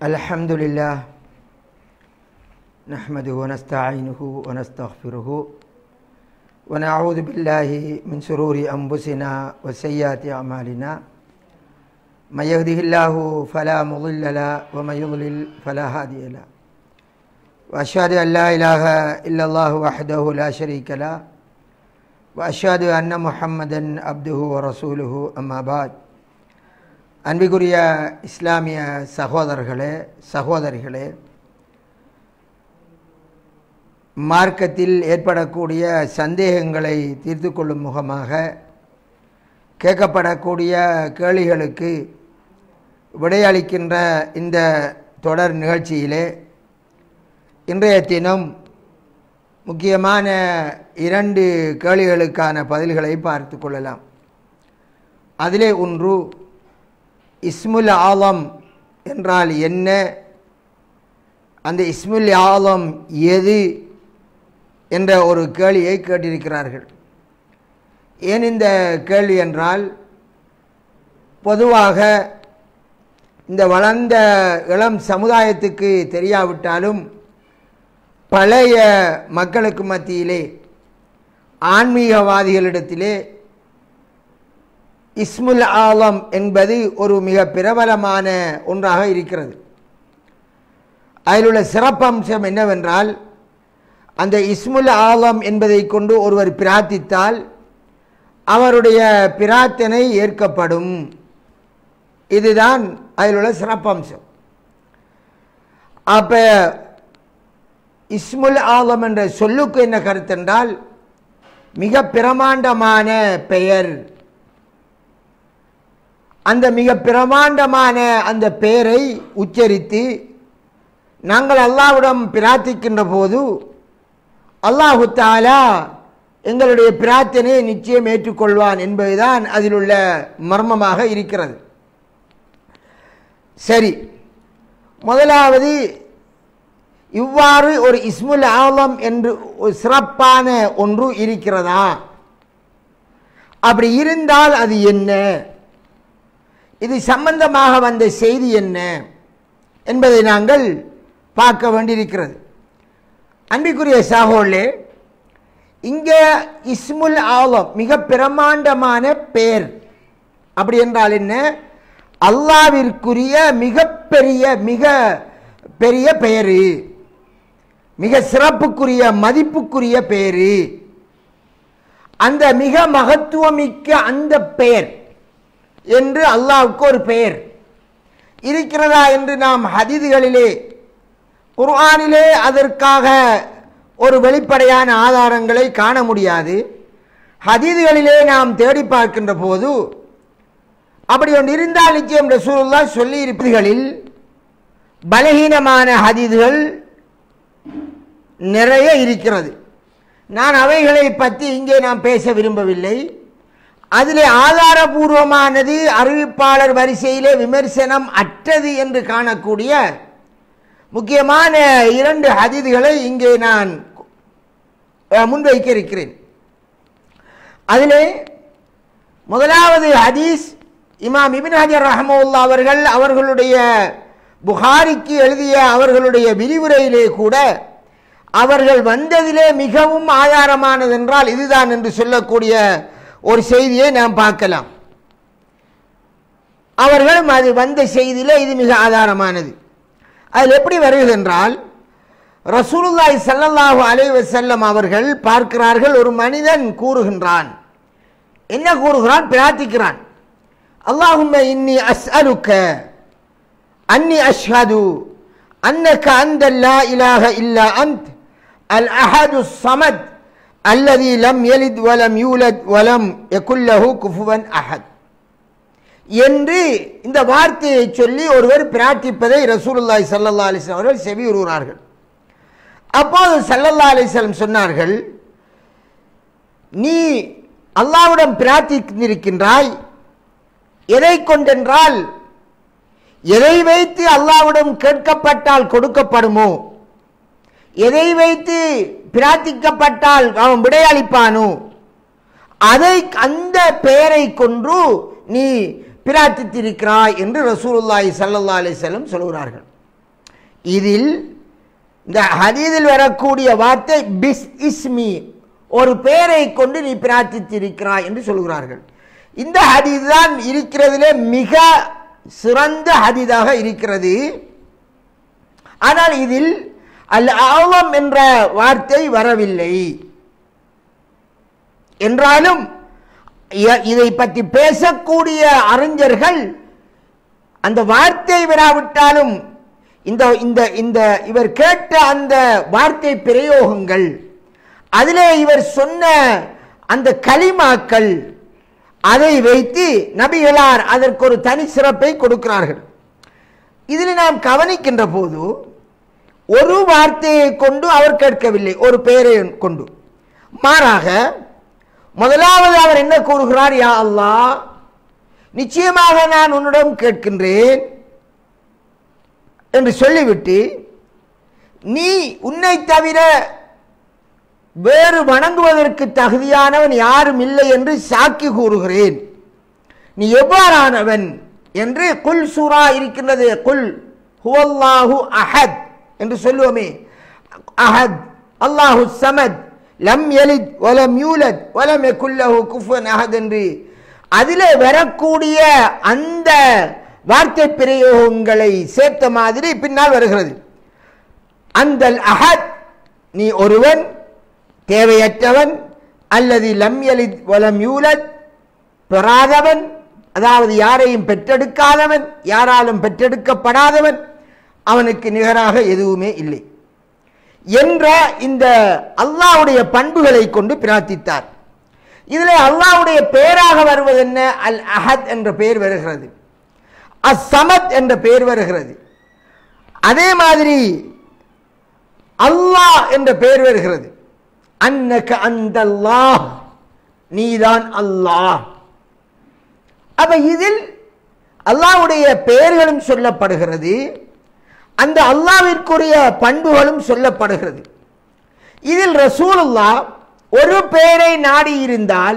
الحمد لله نحمده ونستعينه ونستغفره ونعوذ بالله من شرور أنفسنا وسيئات أعمالنا من يهده الله فلا مضل له ومن يضلل فلا هادي له وأشهد أن لا إله إلا الله وحده لا شريك له وأشهد أن محمدا عبده ورسوله أما بعد அன்பிக்குரிய இஸ்லாமிய சகோதரர்களே சகோதரிகளே மார்க்கத்தில் ஏற்படக்கூடிய சந்தேகங்களை தீர்த்து கொள்ளும் முகமாக கேட்கப்படக்கூடிய கேள்விகளுக்கு விடையளிக்கின்ற இந்த தொடர் நிகழ்ச்சியிலே இன்றைய தினம் முக்கியமான இரண்டு கேள்விகளுக்கான பதில்களை பார்த்து கொள்ளலாம் அதிலே ஒன்று இஸ்முல் ஆலம் என்றால் என்ன அந்த இஸ்முல் ஆலம் எது என்ற ஒரு கேள்வியை கேட்டிருக்கிறார்கள் ஏன் இந்த கேள்வி என்றால் பொதுவாக இந்த வளர்ந்த இளம் சமுதாயத்துக்கு தெரியாவிட்டாலும் பழைய மக்களுக்கு மத்தியிலே ஆன்மீகவாதிகளிடத்திலே இஸ்முல் ஆலம் என்பது ஒரு மிக பிரபலமான ஒன்றாக இருக்கிறது அதில் உள்ள சிறப்பம்சம் என்னவென்றால் அந்த இஸ்முல் ஆலம் என்பதை கொண்டு ஒருவர் பிரார்த்தித்தால் அவருடைய பிரார்த்தனை ஏற்கப்படும் இதுதான் அதில் உள்ள சிறப்பம்சம் அப்போ இஸ்முல் ஆலம் என்ற சொல்லுக்கு என்ன கருத்தென்றால் மிக பிரமாண்டமான பெயர் அந்த மிக பிரமாண்டமான அந்த பெயரை உச்சரித்து நாங்கள் அல்லாவிடம் பிரார்த்திக்கின்ற போது அல்லாஹு தாலா எங்களுடைய பிரார்த்தனையை நிச்சயம் ஏற்றுக்கொள்வான் என்பதுதான் அதில் உள்ள மர்மமாக இருக்கிறது சரி முதலாவது இவ்வாறு ஒரு இஸ்முல் ஆலம் என்று ஒரு சிறப்பான ஒன்று இருக்கிறதா அப்படி இருந்தால் அது என்ன இது சம்பந்தமாக வந்த செய்தி என்ன என்பதை நாங்கள் பார்க்க வேண்டியிருக்கிறது அன்பிற்குரிய சாகோலே இங்கே இஸ்முல் ஆலம் மிக பிரமாண்டமான பெயர் அப்படி என்றால் என்ன அல்லாவிற்குரிய மிகப்பெரிய மிக பெரிய பெயரு மிக சிறப்புக்குரிய மதிப்புக்குரிய பெயரு அந்த மிக மகத்துவமிக்க அந்த பெயர் என்று அல்லாவுக்கு ஒரு பெயர் இருக்கிறதா என்று நாம் ஹதீதுகளிலே குர்ஆனிலே அதற்காக ஒரு வெளிப்படையான ஆதாரங்களை காண முடியாது ஹதீதுகளிலே நாம் தேடி பார்க்கின்ற போது அப்படி ஒன்று இருந்தால் நிச்சயம் ரசூலுல்லா சொல்லி இருப்பதுகளில் பலகீனமான ஹதீதுகள் நிறைய இருக்கிறது நான் அவைகளை பற்றி இங்கே நாம் பேச விரும்பவில்லை அதிலே ஆதாரபூர்வமானது அறிவிப்பாளர் வரிசையிலே விமர்சனம் அற்றது என்று காணக்கூடிய முக்கியமான இரண்டு ஹதீதுகளை இங்கே நான் முன்வைக்க இருக்கிறேன் அதிலே முதலாவது ஹதீஸ் இமாம் இபின் ஹஜர் ரஹமுல்லா அவர்கள் அவர்களுடைய புகாரிக்கு எழுதிய அவர்களுடைய விரிவுரையிலே கூட அவர்கள் வந்ததிலே மிகவும் ஆதாரமானது என்றால் இதுதான் என்று சொல்லக்கூடிய ஒரு செய்தியை நாம் பார்க்கலாம் அவர்களும் அது வந்த செய்தியில் இது மிக ஆதாரமானது அதில் எப்படி வருகிறது என்றால் ரசூலுல்லாய் சல்லல்லாஹு அலைவ செல்லம் அவர்கள் பார்க்கிறார்கள் ஒரு மனிதன் கூறுகின்றான் என்ன கூறுகிறான் பிரார்த்திக்கிறான் அல்லாஹும்ம இன்னி அஸ் அலுக்க அன்னி அஷ்ஹது அன்னக அந்த லா இலாஹ இல்லா அந்த் அல் அஹது சமத் அல்லதி லம் எலித் வலம் யூலத் வலம் எக்குல்லஹு குஃபுவன் அஹத் என்று இந்த வார்த்தையை சொல்லி ஒருவர் பிரார்த்திப்பதை ரசூலுல்லாய் சல்லல்லா அலிஸ்லாம் அவர்கள் செவியுறுகிறார்கள் அப்போது சல்லல்லா அலிஸ்லாம் சொன்னார்கள் நீ அல்லாவிடம் பிரார்த்தித்திருக்கின்றாய் எதை கொண்டென்றால் எதை வைத்து அல்லாவிடம் கேட்கப்பட்டால் கொடுக்கப்படுமோ எதை வைத்து பிரார்த்திக்கப்பட்டால் அவன் விடையளிப்பானோ அதை அந்த பெயரை கொன்று நீ பிரார்த்தித்திருக்கிறாய் என்று ரசூலுல்லாஹி ஸல்லல்லாஹு அலைஹி வஸல்லம் சொல்கிறார்கள் இதில் இந்த ஹதீதில் வரக்கூடிய வார்த்தை பிஸ் இஸ்மி ஒரு பெயரை கொண்டு நீ பிரார்த்தித்திருக்கிறாய் என்று சொல்கிறார்கள் இந்த ஹதீஸ் தான் இருக்கிறதிலே மிக சிறந்த ஹதீதாக இருக்கிறது ஆனால் இதில் அல் ஆவம் என்ற வார்த்தை வரவில்லை என்றாலும் இ- இதை பற்றி பேசக்கூடிய அறிஞர்கள் அந்த வார்த்தை வராவிட்டாலும் இந்த இந்த இந்த இவர் கேட்ட அந்த வார்த்தை பிரயோகங்கள் அதிலே இவர் சொன்ன அந்த கலிமாக்கள் அதை வைத்து நபிகளார் அதற்கு ஒரு தனி சிறப்பை கொடுக்கிறார்கள் இதில் நாம் கவனிக்கின்ற போது ஒரு வார்த்தையை கொண்டு அவர் கேட்கவில்லை ஒரு பெயரை கொண்டு மாறாக முதலாவது அவர் என்ன கூறுகிறார் யா அல்லாஹ் நிச்சயமாக நான் உன்னிடம் கேட்கின்றேன் என்று சொல்லிவிட்டு நீ உன்னை தவிர வேறு வணங்குவதற்கு தகுதியானவன் யாரும் இல்லை என்று சாக்கி கூறுகிறேன் நீ எவ்வாறானவன் என்று குல் சூரா இருக்கின்றது குல் ஹுவல்லாஹு அஹத் என்று சொல்லுவோமே அஹத் அல்லாஹு சமத் லம் யலித் வலம் யூலத் வலம் யகுல்லஹு குஃபுவன் அஹத் என்று அதிலே வரக்கூடிய அந்த வார்த்தை பிரயோகங்களை சேர்த்த மாதிரி பின்னால் வருகிறது அந்த அஹத் நீ ஒருவன் தேவையற்றவன் அல்லது லம் யலித் வலம் யூலத் பெறாதவன் அதாவது யாரையும் பெற்றெடுக்காதவன் யாராலும் பெற்றெடுக்கப்படாதவன் அவனுக்கு நிகராக எதுவுமே இல்லை என்ற இந்த அல்லாஹ்வுடைய பண்புகளை கொண்டு பிரார்த்தித்தார் இதில் அல்லாஹ்வுடைய பெயராக வருவது என்ன அல் அஹத் என்ற பெயர் வருகிறது அஸ்ஸமத் என்ற பெயர் வருகிறது அதே மாதிரி அல்லாஹ் என்ற பெயர் வருகிறது அன்னக அந்தல்லாஹ் நீதான் அல்லாஹ் அப்ப இதில் அல்லாஹ்வுடைய பெயர்களும் சொல்லப்படுகிறது அந்த அல்லாவிற்குரிய பண்புகளும் சொல்லப்படுகிறது இதில் ரசூலுல்லா ஒரு பெயரை நாடி இருந்தால்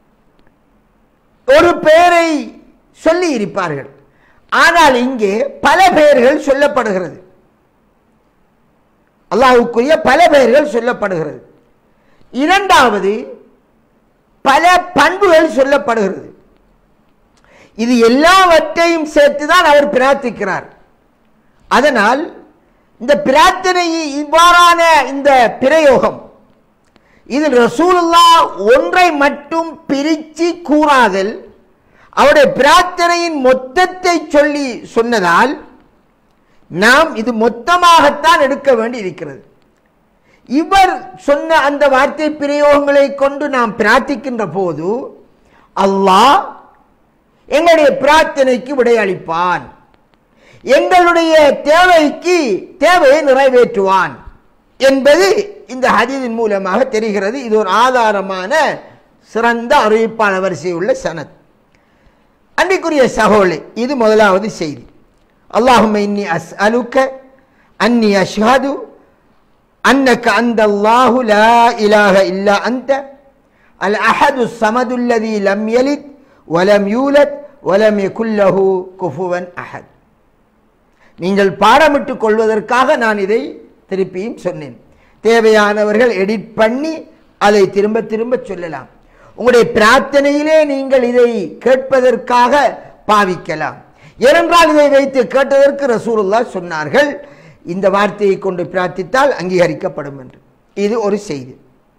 ஒரு பெயரை சொல்லி இருப்பார்கள் ஆனால் இங்கே பல பெயர்கள் சொல்லப்படுகிறது அல்லாஹ்வுக்குரிய பல பெயர்கள் சொல்லப்படுகிறது இரண்டாவது பல பண்புகள் சொல்லப்படுகிறது இது எல்லாவற்றையும் சேர்த்து தான் அவர் பிரார்த்திக்கிறார் அதனால் இந்த பிரார்த்தனை இவ்வாறான இந்த பிரயோகம் இதில் ரசூலுல்லா ஒன்றை மட்டும் பிரித்து கூறாதல் அவருடைய பிரார்த்தனையின் மொத்தத்தை சொல்லி சொன்னதால் நாம் இது மொத்தமாகத்தான் எடுக்க வேண்டி இருக்கிறது இவர் சொன்ன அந்த வார்த்தை பிரயோகங்களை கொண்டு நாம் பிரார்த்திக்கின்ற போது அல்லாஹ் எங்களுடைய பிரார்த்தனைக்கு விடையளிப்பான் எங்களுடைய தேவைக்கு தேவையை நிறைவேற்றுவான் என்பது இந்த ஹதீதின் மூலமாக தெரிகிறது இது ஒரு ஆதாரமான சிறந்த அறிவிப்பாளர் வரிசை உள்ள சனத் அன்றைக்குரிய சகோலை இது முதலாவது செய்தி அல்லாஹும் இன்னி அஸ் அலுக்க அன்னி அஷ்ஹது அன்னக அந்த அல்லாஹு லா இலாஹ இல்லா அந்த அல் அஹது சமதுல்லதி லம் யலித் வலம் யூலத் வலம் யகுல்லஹு குஃபுவன் அஹத் நீங்கள் பாடமிட்டுக் கொள்வதற்காக நான் இதை திருப்பியும் சொன்னேன் தேவையானவர்கள் எடிட் பண்ணி அதை திரும்ப திரும்ப சொல்லலாம் உங்களுடைய பிரார்த்தனையிலே நீங்கள் இதை கேட்பதற்காக பாவிக்கலாம் ஏனென்றால் இதை வைத்து கேட்டதற்கு ரசூலுல்லா சொன்னார்கள் இந்த வார்த்தையை கொண்டு பிரார்த்தித்தால் அங்கீகரிக்கப்படும் என்று இது ஒரு செய்தி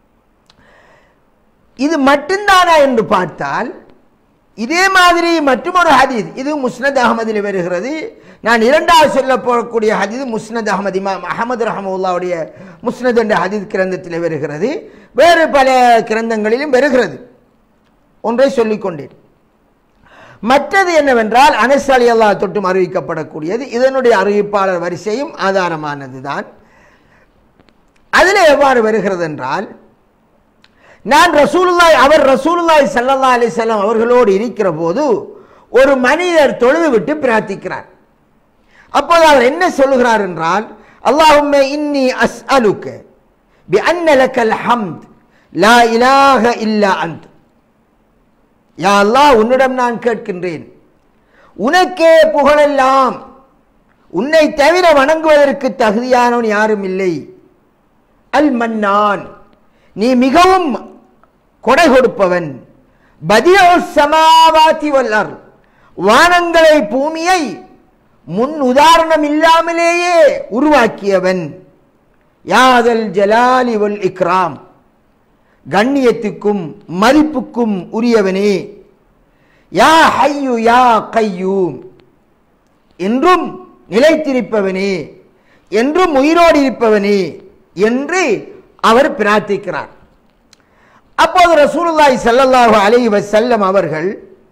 இது மட்டும்தானா என்று பார்த்தால் இதே மாதிரி மற்றொரு ஹதீஸ் இது முஸ்னத் அகமதில் வருகிறது நான் இரண்டாவது சொல்ல போகக்கூடிய ஹதீஸ் முஸ்னத் அகமது இமாம் அகமது ரஹமுல்லாவுடைய முஸ்னத் என்ற ஹதீஸ் கிரந்தத்தில் வருகிறது வேறு பல கிரந்தங்களிலும் வருகிறது ஒன்றை சொல்லிக்கொண்டேன் மற்றது என்னவென்றால் அனஸ் அலி அல்லா தொட்டும் அறிவிக்கப்படக்கூடியது இதனுடைய அறிவிப்பாளர் வரிசையும் ஆதாரமானது தான் அதில் எவ்வாறு வருகிறது என்றால் நான் ரசூலுல்லாய் அவர் ரசூலுல்லாய் சல்லல்லா அலிசல்லாம் அவர்களோடு இருக்கிற போது ஒரு மனிதர் தொழுது விட்டு பிரார்த்திக்கிறார் அப்போது அவர் என்ன சொல்லுகிறார் என்றால் அல்லாஹும்ம இன்னி அஸ் அலுக்க பி அன்னலக்கல் ஹம்த் லா இலாஹ இல்லா அந்த் யா அல்லாஹ் உன்னிடம் நான் கேட்கின்றேன் உனக்கே புகழெல்லாம் உன்னை தவிர வணங்குவதற்கு தகுதியானவன் யாரும் இல்லை அல் மன்னான் நீ மிகவும் கொடை கொடுப்பவன் பதியோ சமாவாதி வல்லர் வானங்களை பூமியை முன் உதாரணம் இல்லாமலேயே உருவாக்கியவன் யாதல் ஜலாலி வல் இக்ராம் கண்ணியத்துக்கும் மதிப்புக்கும் உரியவனே யா ஹையு யா கையூம் என்றும் நிலைத்திருப்பவனே என்றும் உயிரோடு இருப்பவனே என்று அவர் பிரார்த்திக்கிறார் அப்போது ரசூலுல்லாஹி ஸல்லல்லாஹு அலைஹி வஸல்லம் அவர்கள்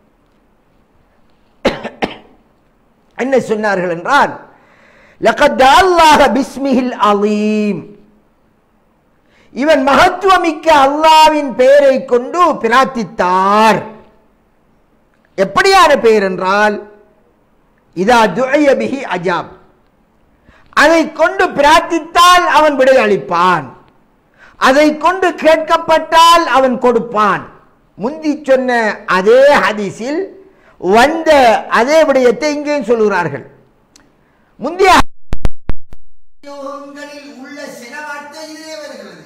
என்ன சொன்னார்கள் என்றால் லகத் அல்லாஹ பிஸ்மிஹில் அலீம் இவன் மகத்துவமிக்க அல்லாவின் பெயரை கொண்டு பிரார்த்தித்தார் எப்படியான பெயர் என்றால் இதா துஅய பிஹி அஜாப் அதை கொண்டு பிரார்த்தித்தால் அவன் விடை அளிப்பான் அதை கொண்டு கேட்கப்பட்டால் அவன் கொடுப்பான் முந்தி சொன்ன அதே ஹதீஸில் வந்த அதே விடயத்தை இங்கேயும் சொல்கிறார்கள் முந்தைய யோகங்களில் உள்ள சில வார்த்தை இதிலே வருகிறது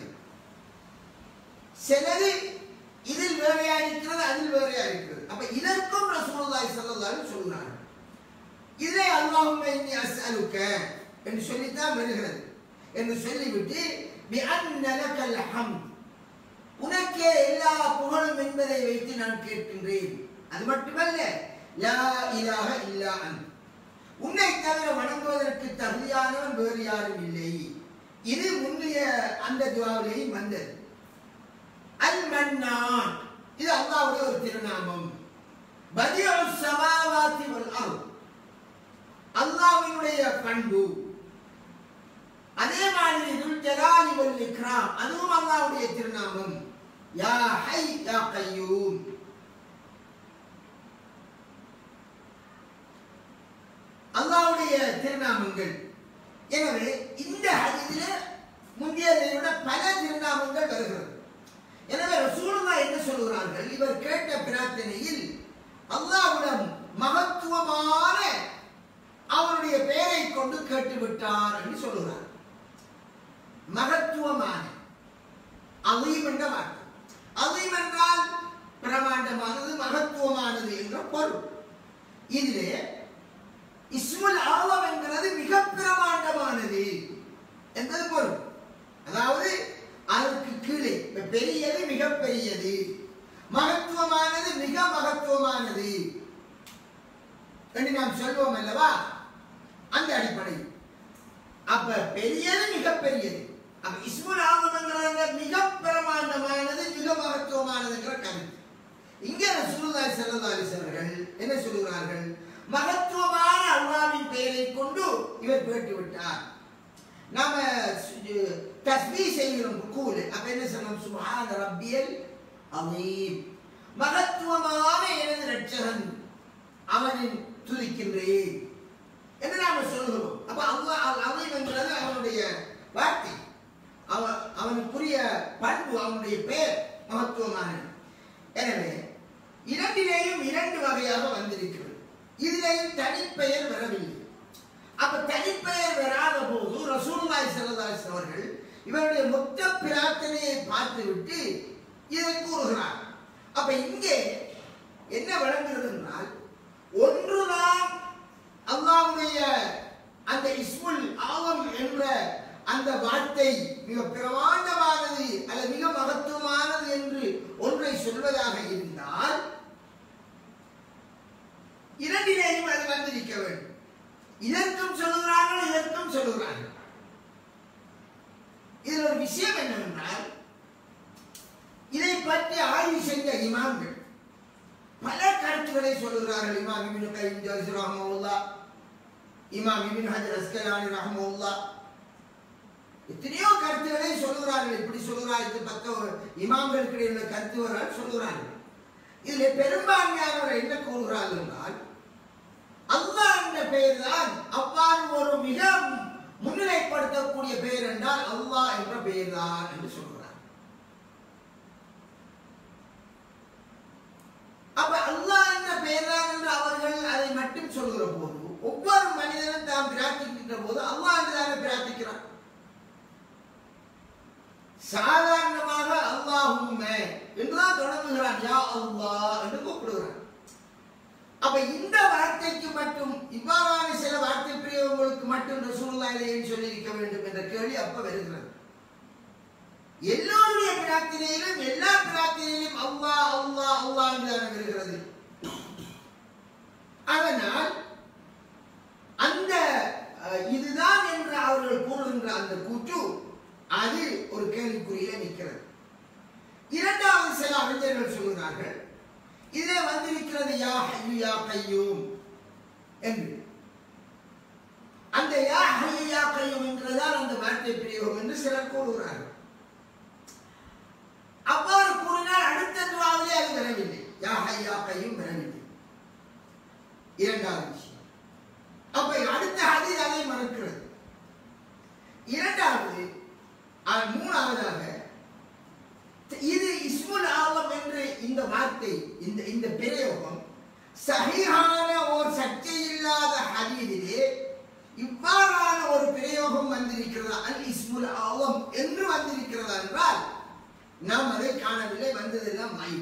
சிலது இதில் வேறையா இருக்கிறது அதில் வேறையா இருக்கிறது அப்ப இதற்கும் ரசூலுல்லாஹி ஸல்லல்லாஹு அலைஹி சொல்கிறார்கள் இதிலே அல்லாஹும்ம இன்னி அஸ்அலுக்க என்று சொல்லித்தான் வருகிறது என்று சொல்லிவிட்டு பி அன்ன லக்கல் ஹம்த் உனக்கே எல்லா புகழும் என்பதை வைத்து நான் கேட்கின்றேன் அது மட்டுமல்ல லா இலாஹ இல்லா அன் உன்னை தவிர வணங்குவதற்கு தகுதியானவன் வேறு யாரும் இல்லை இது முந்தைய அந்த துவாவிலேயும் வந்தது அல் மன்னான் இது அல்லாவுடைய ஒரு திருநாமம் பதியு சமாவாத்தி வல் அருள் அல்லாஹ்வினுடைய பண்பு அதே மாதிரி துல் ஜலாலி வல் இக்ராம் அதுவும் அல்லாஹ்வுடைய திருநாமம் யா ஹை யா கய்யூம் அல்லாஹ்வுடைய திருநாமங்கள் எனவே இந்த ஹதீஸிலே முந்தையதை விட பல திருநாமங்கள் வருகிறது எனவே ரசூலுல்லாஹ் என்ன சொல்கிறார்கள் இவர் கேட்ட பிரார்த்தனையில் அல்லாஹ்விடம் மகத்துவமான அவருடைய பெயரை கொண்டு கேட்டு விட்டார் என்று சொல்கிறார் மகத்துவமான அலீம் என்ற வார்த்தை அலீம் என்றால் பிரமாண்டமானது மகத்துவமானது என்ற பொருள் இதிலே இஸ்முல் ஆலம் என்கிறது மிக பிரமாண்டமானது என்பது பொருள் அதாவது அதற்கு கீழே இப்ப பெரியது மிக பெரியது மகத்துவமானது மிக மகத்துவமானது என்று நாம் சொல்வோம் அல்லவா அந்த அடிப்படை அப்ப பெரியது மிக பெரியது அப்ப இஸ்முல் ஆகமங்கிறாங்க மிக பிரமாண்டமானது மிக மகத்துவமானதுங்கிற கருத்து இங்க ரசூலுல்லாஹி ஸல்லல்லாஹு அலைஹி அவர்கள் என்ன சொல்கிறார்கள் மகத்துவமான அல்லாஹ்வின் பெயரை கொண்டு இவர் கேட்டு விட்டார் நாம தஸ்பீ செய்கிறோம் ருக்கூல அப்ப என்ன சொல்லணும் சுப்ஹான ரப்பியல் அலீம் மகத்துவமான எனது ரட்சகன் அவனின் துதிக்கின்றேன் என்று நாம சொல்கிறோம் அப்ப அல்லாஹ் அலீம் என்கிறது அவனுடைய வார்த்தை அவன் அவனுக்குரிய பண்பு அவனுடைய பெயர் மகத்துவமானது எனவே இரண்டிலேயும் இரண்டு வகையாக வந்திருக்கிறது இதிலேயும் தனிப்பெயர் வரவில்லை அப்ப தனிப்பெயர் வராத போது ரசூலுல்லாஹி ஸல்லல்லாஹு அலைஹி அவர்கள் இவருடைய மொத்த பிரார்த்தனையை பார்த்துவிட்டு இதை கூறுகிறார் அப்ப இங்கே என்ன வழங்குகிறது என்றால் ஒன்றுதான் அல்லாஹ்வுடைய அந்த இஸ்முல் ஆலம் என்ற அந்த வார்த்தை மிக பிரமாண்டமானது அல்லது மிக மகத்துவமானது என்று ஒன்றை சொல்வதாக இருந்தால் இரண்டிலேயும் அது வந்திருக்க வேண்டும் இதற்கும் சொல்லுகிறார்கள் இதற்கும் சொல்லுகிறார்கள் இதில் ஒரு விஷயம் என்னவென்றால் இதை பற்றி ஆய்வு செய்த இமாம்கள் பல கருத்துக்களை சொல்லுகிறார்கள் இமாம் இபின் கைம் ஜோசி ரஹமுல்லா இமாம் இபின் ஹஜர் அஸ்கலானி ரஹமுல்லா எத்தனையோ கருத்துக்களை சொல்லுகிறார்கள் இப்படி சொல்லுகிறார் இது பக்க இமாம்களுக்கு இடையில கருத்து வரால் சொல்லுகிறார்கள் இதுல பெரும்பான்மையானவர் என்ன கூறுகிறார்கள் என்றால் அல்லாஹ் என்ற பெயர் தான் அவ்வாறு ஒரு மிக முன்னிலைப்படுத்தக்கூடிய பெயர் என்றால் அல்லாஹ் என்ற பெயர் தான் என்று சொல்கிறார் அப்ப அல்லாஹ் என்ற பெயர் தான் என்று அவர்கள் அதை மட்டும் சொல்கிற போது ஒவ்வொரு மனிதனும் தான் பிரார்த்திக்கின்ற போது அல்லாஹ் என்றுதானே பிரார்த்திக்கிறான் சாதாரணமாக அல்லாஹுமே என்றுதான் தொடங்குகிறான் யா அல்லாஹ் என்று கூப்பிடுகிறான் அப்ப இந்த வார்த்தைக்கு மட்டும் இவ்வாறான சில வார்த்தை பிரயோகங்களுக்கு மட்டும் ரசூலுல்லாஹி ஏன் சொல்லியிருக்க வேண்டும் என்ற கேள்வி அப்ப வருகிறது எல்லோருடைய பிரார்த்தனையிலும் எல்லா பிரார்த்தனையிலும் அல்லாஹ் அல்லாஹ் அல்லாஹ் என்று வருகிறது அதனால் அந்த அஹ், இதுதான் என்று அவர்கள் கூறுகின்ற அந்த கூற்று அது ஒரு கேள்விக்குறியில நிற்கிறது இரண்டாவது சில அறிஞர்கள் சொல்கிறார்கள் இதிலே வந்திருக்கிறது யா ஹய்யு யா கையூம் என்று அந்த யா ஹய்யு யா கையூம் என்றுதான் அந்த வார்த்தை பிரயோகம் என்று சிலர் கூறுகிறார்கள் அவ்வாறு கூறினால் அடுத்த துவாவிலே அது வரவில்லை யா ஹய்யா யா கையூம் வரவில்லை இரண்டாவது விஷயம் அப்ப அடுத்த ஹதீஸ் அதை மறுக்கிறது இரண்டாவது அஹ், மூணாவதாக இது இஸ்முல் ஆலம் என்று இந்த வார்த்தை இந்த இந்த பிரயோகம் சஹீஹான ஒரு சர்ச்சை இல்லாத ஹதீதிலே இவ்வாறான ஒரு பிரயோகம் வந்திருக்கிறதா அல் இஸ்முல் ஆலம் என்று வந்திருக்கிறதா என்றால் நாம் அதை காணவில்லை வந்ததெல்லாம் மை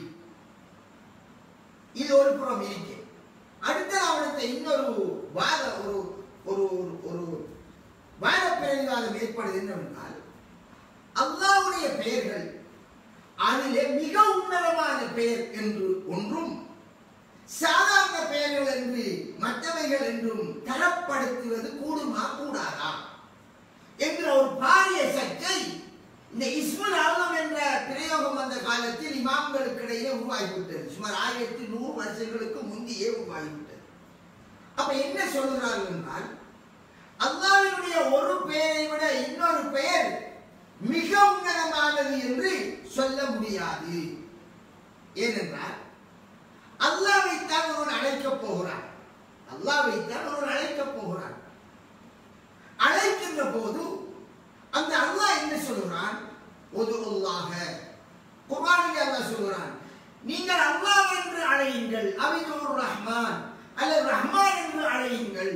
இது ஒரு புறம் இருக்கு அடுத்த அவனத்தை இன்னொரு வாத ஒரு ஒரு ஒரு- ஒரு வாத பிரதிவாதம் ஏற்படுது என்னவென்றால் அல்லாஹ்வுடைய பெயர்கள் அதிலே மிக உன்னதமான பெயர் என்று ஒன்றும் சாதாரண பெயர்கள் என்று மற்றவைகள் என்றும் தரப்படுத்துவது கூடுமா கூடாதா என்ற ஒரு பாரிய சர்ச்சை இந்த இஸ்முல் ஆலம் என்ற பிரயோகம் வந்த காலத்தில் இமாம்களுக்கு இடையே உருவாகிவிட்டது சுமார் ஆயிரத்தி நூறு வருஷங்களுக்கு முந்தையே உருவாகிவிட்டது அப்ப என்ன சொல்கிறார்கள் என்றால் அல்லாஹ்வினுடைய ஒரு பெயரை விட இன்னொரு பெயர் மிக உன்னதமானது என்று சொல்ல முடியாது ஏனென்றால் அல்லாஹ்வைத்தான் ஒருவன் அழைக்கப் போகிறான் அல்லாஹ்வைத்தான் ஒருவன் அழைக்கப் போகிறான் அழைக்கின்ற போது அந்த அல்லாஹ் என்ன சொல்கிறான் ஒதுல்லாக குர்ஆனில் அல்லாஹ் சொல்கிறான் நீங்கள் அல்லாஹ் என்று அழையுங்கள் அவிதூர் ரஹ்மான் அல்லது ரஹ்மான் என்று அழையுங்கள்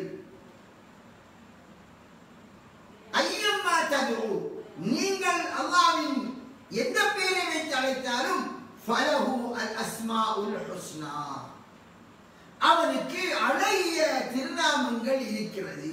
ஐயம்மா ததுரு நீங்கள் அல்லாஹ்வின் எந்த பெயரை வைத்து அழைத்தாலும் ஃபலஹு அல் அஸ்மாஉல் ஹுஸ்னா அவனுக்கு அழகிய திருநாமங்கள் இருக்கிறது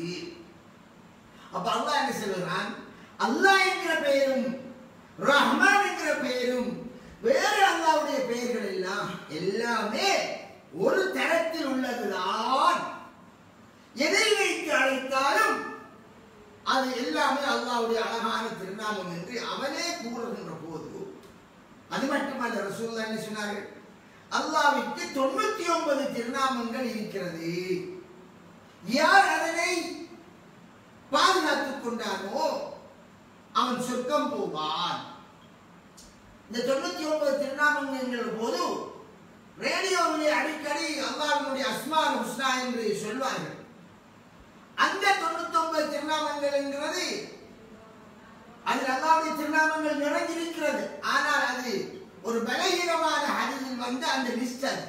அப்ப அல்லாஹ் என்ன சொல்கிறான் அல்லாஹ் என்கிற பெயரும் ரஹ்மான் என்கிற பெயரும் வேறு அல்லாஹ்வுடைய பெயர்கள் எல்லாம் எல்லாமே ஒரு தரத்தில் உள்ளதுதான் எதை வைத்து அழைத்தாலும் அது எல்லாமே அல்லாஹ்வுடைய அழகான திருநாமம் என்று அவனே கூறுகின்ற போது அது மட்டுமல்ல ரசூல்லா என்ன சொன்னார்கள் அல்லாஹ்விற்கு தொண்ணூத்தி ஒன்பது திருநாமங்கள் இருக்கிறது யார் அதனை பாதுகாத்துக் கொண்டானோ அவன் சொர்க்கம் போவான் இந்த தொண்ணூத்தி ஒன்பது திருநாமங்கள் போது ரேடியோவிலே அடிக்கடி அல்லாஹ்வினுடைய அஸ்மான் ஹுஸ்னா என்று சொல்வார்கள் அந்த தொண்ணூத்தி ஒன்பது திருநாமங்கள் என்கிறது அதில் அல்லாவுடைய திருநாமங்கள் நிறைஞ்சிருக்கிறது ஆனால் அது ஒரு பலகீனமான ஹரிதில் வந்த அந்த லிஸ்ட் அது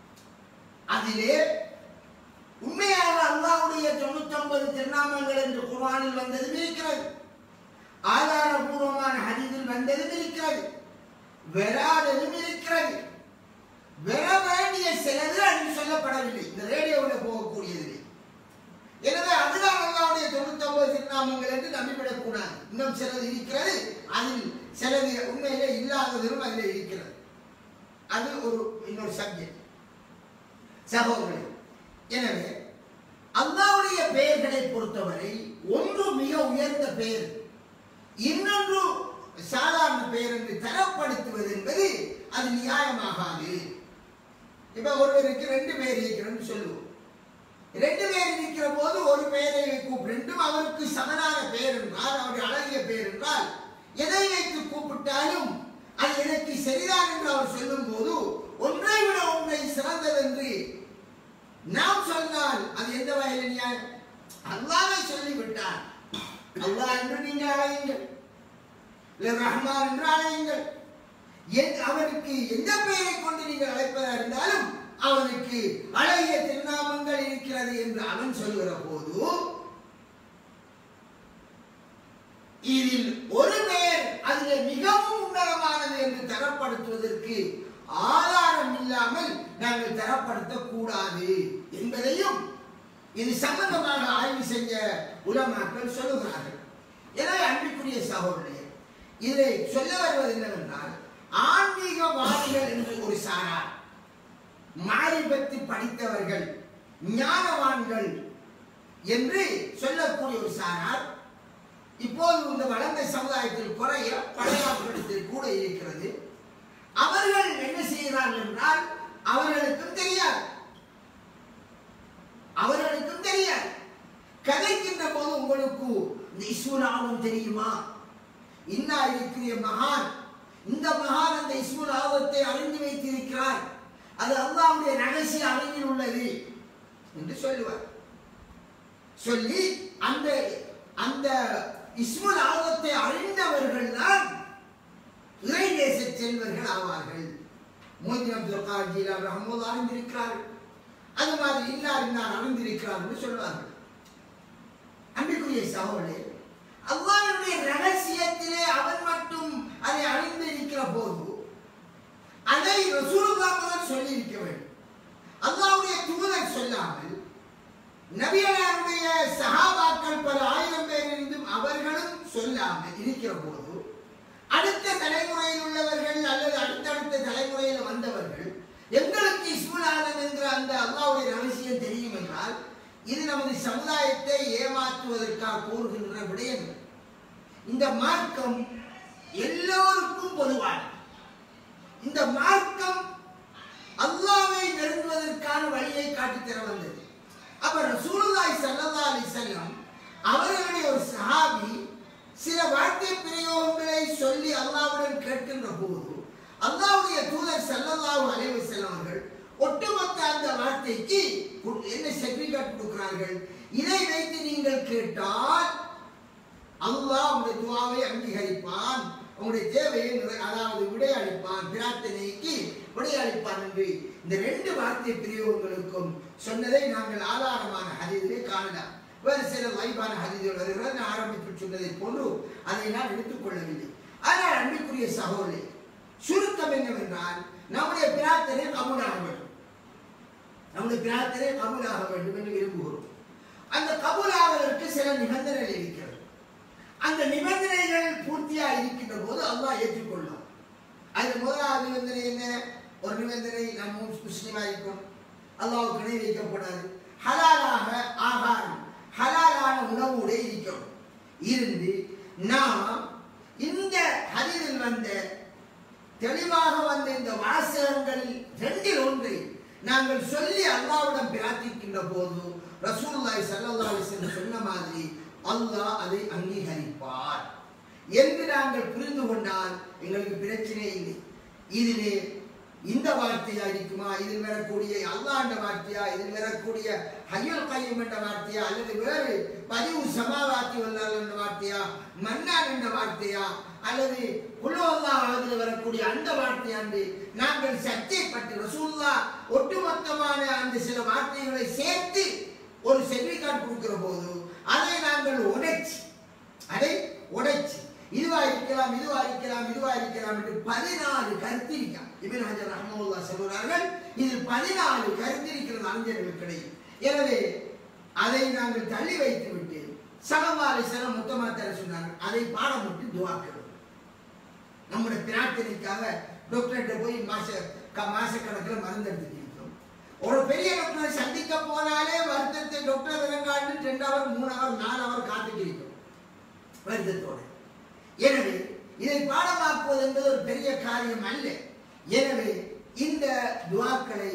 அதிலே உண்மையாக அல்லாஹ்வுடைய தொண்ணூத்தி ஒன்பது திருநாமங்கள் என்று குர்ஆனில் வந்ததும் இருக்கிறது ஆதாரபூர்வமான ஹதீஸில் வந்ததும் இருக்கிறது வராததும் இருக்கிறது வர வேண்டிய சிலது அதில் சொல்லப்படவில்லை இந்த ரேடியோவில் போகக்கூடியது எனவே அதுதான் அல்லாவுடைய தொண்ணூத்தி ஒன்பது திருநாமங்கள் என்று நம்பிவிடக்கூடாது இன்னும் சிலது இருக்கிறது அதில் சிலது உண்மையிலே இல்லாததும் அதில் இருக்கிறது அது ஒரு இன்னொரு சப்ஜெக்ட் சகோதரர்களே எனவே அல்லாவுடைய பெயர்களை பொறுத்தவரை ஒன்று மிக உயர்ந்த பெயர் இன்னொன்று சாதாரண பெயர் என்று தரப்படுத்துவது என்பது அது நியாயமாகாது இப்ப ஒருவருக்கு ரெண்டு பேர் இருக்கிறன்னு சொல்லுவோம் ரெண்டு பேர் இருக்கிற போது ஒரு பெயரை கூப்பிட்டு ரெண்டும் அவருக்கு சமனான பெயர் என்றால் அவருடைய அழகிய பெயர் என்றால் எதை வைத்து கூப்பிட்டாலும் அது எனக்கு சரிதான் என்று அவர் சொல்லும் போது ஒன்றை விட ஒன்றை சிறந்தது என்று நாம் சொன்னால் அது எந்த வகையில் நியாயம் அல்லாவே சொல்லிவிட்டார் அல்லாஹ் என்று நீங்கள் அழையுங்கள் இல்லை ரஹ்மான் என்று அழையுங்கள் எந்த- அவனுக்கு எந்த பெயரை கொண்டு நீங்கள் அழைப்பதா இருந்தாலும் அவனுக்கு அவனுக்கு அழகிய திருநாமங்கள் இருக்கிறது என்று அவன் சொல்கிற போது இதில் ஒரு பேர் அதில் மிகவும் உன்னதமானது என்று தரப்படுத்துவதற்கு ஆதாரம் இல்லாமல் நாங்கள் தரப்படுத்தக் கூடாது என்பதையும் இது சம்பந்தமாக ஆய்வு செஞ்ச உலமாக்கள் சொல்லுகிறார்கள் எனவே அன்பிற்குரிய சகோதரர்களே இதை சொல்ல வருவது என்னவென்றால் ஆன்மீகவாதிகள் என்று ஒரு சாரார் மாரிபத்து படித்தவர்கள் ஞானவான்கள் என்று சொல்லக்கூடிய ஒரு சாரார் இப்போது இந்த வளர்ந்த சமுதாயத்தில் குறைய பழையாற்றத்தில் கூட இருக்கிறது அவர்கள் என்ன செய்கிறார்கள் என்றால் அவர்களுக்கும் தெரியாது அவர்களுக்கும் தெரியாது கதைக்கின்ற போது உங்களுக்கு இந்த இஸ்முலாவும் தெரியுமா இன்னா இருக்கிற மகான் இந்த மகான் அந்த இஸ்முலாவத்தை அறிந்து வைத்திருக்கிறார் அது அல்லாவுடைய ரகசிய அறிவில் உள்ளது என்று சொல்லுவார் சொல்லி அந்த அந்த இஸ்முல் ஆபத்தை அறிந்தவர்கள் தான் இறைநேச செல்வர்கள் ஆவார்கள் மோதி அப்துல் காஜிலா ரஹமோது அறிந்திருக்கிறார்கள் அது மாதிரி இன்னார் இன்னார் அறிந்திருக்கிறார் என்று சொல்வார்கள் அன்பிற்குரிய சகோதரே அல்லாஹ்வுடைய ரகசியத்திலே அவன் மட்டும் அதை அறிந்திருக்கிற போது அதை ரசூலுல்லாஹ் தான் சொல்லி இருக்க வேண்டும் அல்லாஹ்வுடைய தூதர் சொல்லாமல் நபியலாருடைய சஹாபாக்கள் பல ஆயிரம் பேர் இருந்தும் அவர்களும் சொல்லாமல் இருக்கிற போது அடுத்த தலைமுறையில் உள்ளவர்கள் அல்லது அடுத்தடுத்த தலைமுறையில் வந்தவர்கள் எங்களுக்கு இஸ்முல் ஆலம் என்கிற அந்த அல்லாவுடைய ரகசியம் தெரியும் என்றால் இது நமது சமுதாயத்தை ஏமாற்றுவதற்காக கூறுகின்ற விடயங்கள் இந்த மார்க்கம் எல்லோருக்கும் பொதுவானது இந்த மார்க்கம் அல்லாவை நெருங்குவதற்கான வழியை காட்டித்தர வந்தது அப்ப ரசூலுல்லாஹி ஸல்லல்லாஹு அலைஹி வஸல்லம் அவர்களுடைய ஒரு சஹாபி சில வார்த்தை பிரயோகங்களை சொல்லி அல்லாஹ்வுடன் கேட்கின்ற போது அல்லாஹ்வுடைய தூதர் ஸல்லல்லாஹு அலைஹி வஸல்லம் அவர்கள் ஒட்டுமொத்த அந்த வார்த்தைக்கு கு- என்ன சர்டிபிகேட் கொடுக்கிறார்கள் இதை வைத்து நீங்கள் கேட்டால் அல்லாஹ் உங்களுடைய துவாவை அங்கீகரிப்பான் உங்களுடைய தேவையை நிறை- அதாவது விடையளிப்பான் பிரார்த்தனைக்கு விடையளிப்பான் என்று இந்த ரெண்டு வார்த்தை பிரயோகங்களுக்கும் சொன்னதை நாங்கள் ஆதாரமான ஹதீதிலே காணலாம் வேறு சில வாய்ப்பான ஹதீதிகள் வருகிறது நான் ஆரம்பித்து சொன்னதை போன்று அதை நான் எடுத்துக்கொள்ளவில்லை ஆனால் அன்பிற்குரிய சகோதரி சுருக்கம் என்னவென்றால் நம்முடைய பிரார்த்தனை கபூலாக வேண்டும் நம்முடைய பிரார்த்தனை கபூலாக வேண்டும் என்று விரும்புகிறோம் அந்த கபூலாவதற்கு சில நிபந்தனைகள் இருக்கிறது அந்த நிபந்தனைகள் பூர்த்தியா இருக்கின்ற போது அல்லாஹ் ஏற்றுக்கொள்ளும் அது முதலாவது நிபந்தனை என்ன ஒரு நிபந்தனை நம்ம முஸ்லீமா இருக்கும் அல்லாஹ் கிணை வைக்கப்படாது ஹலாலாக ஆகாரம் ஹலாலான உணவோட இருக்கணும் இருந்து நாம் இந்த ஹதீரில் வந்த தெளிவாக வந்த இந்த வாசகங்களில் ரெண்டில் ஒன்றை நாங்கள் சொல்லி அல்லாவிடம் பிரார்த்திக்கின்ற போது ரசூலுல்லாஹி ஸல்லல்லாஹு அலைஹி வஸல்லம் சொன்ன மாதிரி அல்லாஹ் அதை அங்கீகரிப்பார் என்று நாங்கள் புரிந்து கொண்டால் எங்களுக்கு பிரச்சனை இல்லை இதிலே இந்த வார்த்தையா இருக்குமா இதில் வரக்கூடிய அல்லாஹ் என்ற வார்த்தையா இதில் வரக்கூடிய ஹய்யுல் கையம் என்ற வார்த்தையா அல்லது வேறு பதிவு சமாவாத்தி வல்லால் என்ற வார்த்தையா மன்னான் என்ற வார்த்தையா அல்லது குலோல்லாவதில் வரக்கூடிய அந்த வார்த்தையாண்டு நாங்கள் சர்ச்சைப்பட்டு ரசூல்லா ஒட்டுமொத்தமான அந்த சில வார்த்தைகளை சேர்த்து ஒரு செல்விக்காட் கொடுக்கிற போது அதை நாங்கள் உடைச்சு அதை உடைச்சு இதுவா இருக்கலாம் இதுவா இருக்கலாம் இதுவா இருக்கலாம் என்று பதினாலு கருத்திருக்கான் இபின் ஹஜர் ரஹ்மவுல்லா சொல்கிறார்கள் இதில் பதினாலு கருத்திருக்கிறது அறிஞர்களுக்கிடையில் எனவே அதை நாங்கள் தள்ளி வைத்து விட்டு சமவாலை சிலம் மொத்தமா தர சொன்னார்கள் அதை பாடம் விட்டு துவாக்கிறது நம்முடைய பிரார்த்தனைக்காக டாக்டர்கிட்ட போய் மாச க- மாசக்கணக்கில் மருந்து எடுத்துட்டு இருக்கோம் ஒரு பெரிய டாக்டரை சந்திக்க போனாலே வருத்தத்தை டாக்டர் விலங்காண்டு ரெண்டு அவர் மூணு அவர் நாலு அவர் காத்துட்டு இருக்கோம் வருத்தத்தோடு எனவே இதை பாடமாக்குவது என்பது ஒரு பெரிய காரியம் அல்ல எனவே இந்த துவாக்களை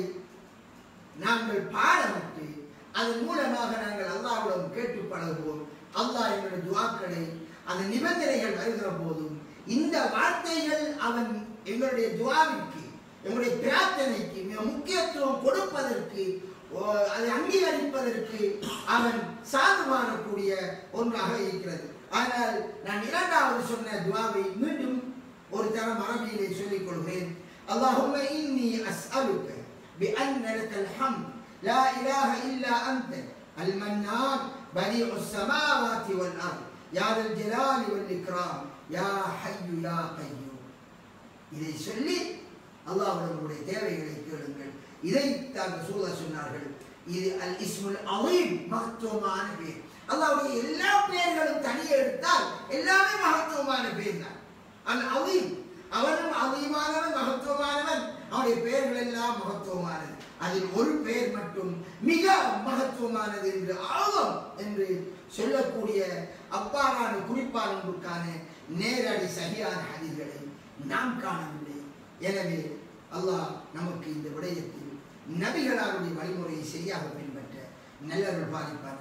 நாங்கள் பாடமிட்டு அதன் மூலமாக நாங்கள் அல்லாஹ்விடம் கேட்டு பழகுவோம் அல்லாஹ் எங்களுடைய துவாக்களை அந்த நிபந்தனைகள் வருகிற போதும் இந்த வார்த்தைகள் அவன் எங்களுடைய துவாவிற்கு எங்களுடைய பிரார்த்தனைக்கு மிக முக்கியத்துவம் கொடுப்பதற்கு ஓ, அதை அங்கீகரிப்பதற்கு அவன் சாதுமாறக்கூடிய ஒன்றாக இருக்கிறது ஆனால் நான் இரண்டாவது சொன்ன துவாவை மீண்டும் ஒரு தரம் அரபியிலே சொல்லிக் கொள்கிறேன் அல்லாஹும்ம இன்னி அஸ்அலுக்க بأن لك الحمد لا إله إلا أنت المنان بديع السماوات والأرض يا ذا الجلال والإكرام يا حي يا قيوم இதை சொல்லி அல்லாஹ்விடம் உங்களுடைய தேவைகளை கேளுங்கள் இதைத்தான் ரசூலுல்லாஹ் சொன்னார்கள் இது அல் இஸ்முல் அலீம் மகத்துவமான பேர் அல்லாஹ்வுடைய எல்லா பெயர்களும் தனியே எடுத்தால் எல்லாமே மகத்துவமான பேர் தான் அல் அலீம் அவனும் அதிகமானவன் மகத்துவமானவன் அவனுடைய பெயர்கள் எல்லாம் மகத்துவமானது அதில் ஒரு பெயர் மட்டும் மிக மகத்துவமானது என்று ஆகும் என்று சொல்லக்கூடிய அப்பாலான குறிப்பாளர்களுக்கான நேரடி சரியான ஹதீஸ்களை நாம் காணவில்லை எனவே அல்லாஹ் நமக்கு இந்த விடயத்தில் நபிகளாருடைய வழிமுறையை சரியாக பின்பற்ற நல்லவர்கள் பாதிப்பார்